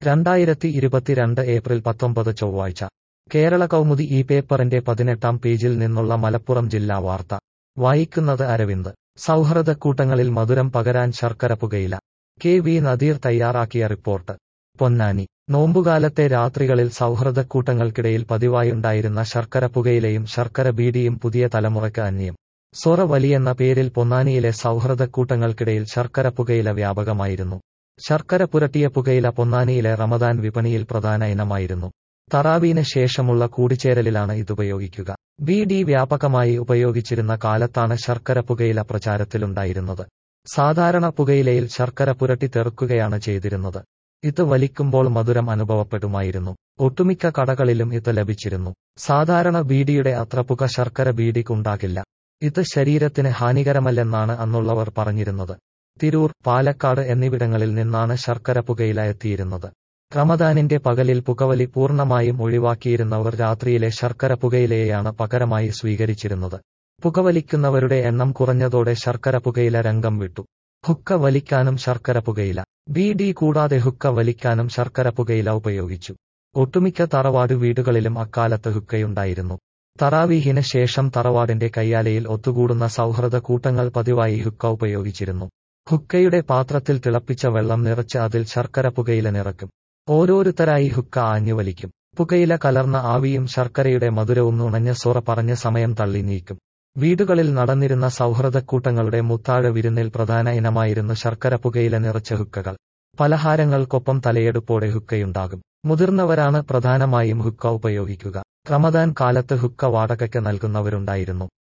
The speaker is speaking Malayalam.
രണ്ടായിരത്തി ഇരുപത്തിരണ്ട് ഏപ്രിൽ പത്തൊമ്പത് ചൊവ്വാഴ്ച കേരള കൗമുദി ഈ പേപ്പറിന്റെ പതിനെട്ടാം പേജിൽ നിന്നുള്ള മലപ്പുറം ജില്ലാ വാർത്ത വായിക്കുന്നത് അരവിന്ദ് സൗഹൃദക്കൂട്ടങ്ങളിൽ മധുരം പകരാൻ ശർക്കര പുകയില കെ വി നദീർ തയ്യാറാക്കിയ റിപ്പോർട്ട് പൊന്നാനി നോമ്പുകാലത്തെ രാത്രികളിൽ സൗഹൃദക്കൂട്ടങ്ങൾക്കിടയിൽ പതിവായുണ്ടായിരുന്ന ശർക്കര പുകയിലയും ശർക്കര ബീഡിയും പുതിയ തലമുറയ്ക്ക് അന്യം സൊറ വലിയെന്ന പേരിൽ പൊന്നാനിയിലെ സൗഹൃദക്കൂട്ടങ്ങൾക്കിടയിൽ ശർക്കര പുകയില വ്യാപകമായിരുന്നു ശർക്കര പുരട്ടിയ പുകയില പൊന്നാനിയിലെ റമദാൻ വിപണിയിൽ പ്രധാന ഇനമായിരുന്നു തറാവീന് ശേഷമുള്ള കൂടിച്ചേരലിലാണ് ഇതുപയോഗിക്കുക ബി ഡി വ്യാപകമായി ഉപയോഗിച്ചിരുന്ന കാലത്താണ് ശർക്കര പുകയില പ്രചാരത്തിലുണ്ടായിരുന്നത് സാധാരണ പുകയിലയിൽ ശർക്കര പുരട്ടി തെറുക്കുകയാണ് ചെയ്തിരുന്നത് ഇത് വലിക്കുമ്പോൾ മധുരം അനുഭവപ്പെടുമായിരുന്നു ഒട്ടുമിക്ക കടകളിലും ഇത് ലഭിച്ചിരുന്നു സാധാരണ ബീഡിയുടെ അത്ര പുക ശർക്കര ബീഡിക്കുണ്ടാകില്ല ഇത് ശരീരത്തിന് ഹാനികരമല്ലെന്നാണ് അന്നുള്ളവർ പറഞ്ഞിരുന്നത് തിരൂർ പാലക്കാട് എന്നിവിടങ്ങളിൽ നിന്നാണ് ശർക്കര പുകയില എത്തിയിരുന്നത് റമദാനിന്റെ പകലിൽ പുകവലി പൂർണ്ണമായും ഒഴിവാക്കിയിരുന്നവർ രാത്രിയിലെ ശർക്കര പുകയിലയെയാണ് പകരമായി സ്വീകരിച്ചിരുന്നത് പുകവലിക്കുന്നവരുടെ എണ്ണം കുറഞ്ഞതോടെ ശർക്കര പുകയില രംഗം വിട്ടു ഹുക്ക വലിക്കാനും ശർക്കര പുകയില ബി ഡി കൂടാതെ ഹുക്ക വലിക്കാനും ശർക്കര പുകയില ഉപയോഗിച്ചു ഒട്ടുമിക്ക തറവാട് വീടുകളിലും അക്കാലത്ത് ഹുക്കയുണ്ടായിരുന്നു തറാവീഹിന് ശേഷം തറവാടിന്റെ കയ്യാലയിൽ ഒത്തുകൂടുന്ന സൗഹൃദ കൂട്ടങ്ങൾ പതിവായി ഹുക്ക ഉപയോഗിച്ചിരുന്നു ഹുക്കയുടെ പാത്രത്തിൽ തിളപ്പിച്ച വെള്ളം നിറച്ച് അതിൽ ശർക്കര പുകയില നിറക്കും ഓരോരുത്തരായി ഹുക്ക ആഞ്ഞുവലിക്കും പുകയില കലർന്ന ആവിയും ശർക്കരയുടെ മധുരവും നുണഞ്ഞ സൊറ പറഞ്ഞ സമയം തള്ളി നീക്കും വീടുകളിൽ നടന്നിരുന്ന സൗഹൃദക്കൂട്ടങ്ങളുടെ മുത്താഴ വിരുന്നിൽ പ്രധാന ഇനമായിരുന്നു ശർക്കര പുകയില നിറച്ച ഹുക്കകൾ പലഹാരങ്ങൾക്കൊപ്പം തലയെടുപ്പോടെ ഹുക്കയുണ്ടാകും മുതിർന്നവരാണ് പ്രധാനമായും ഹുക്ക ഉപയോഗിക്കുക റമദാൻ കാലത്ത് ഹുക്ക വാടകയ്ക്ക് നൽകുന്നവരുണ്ടായിരുന്നു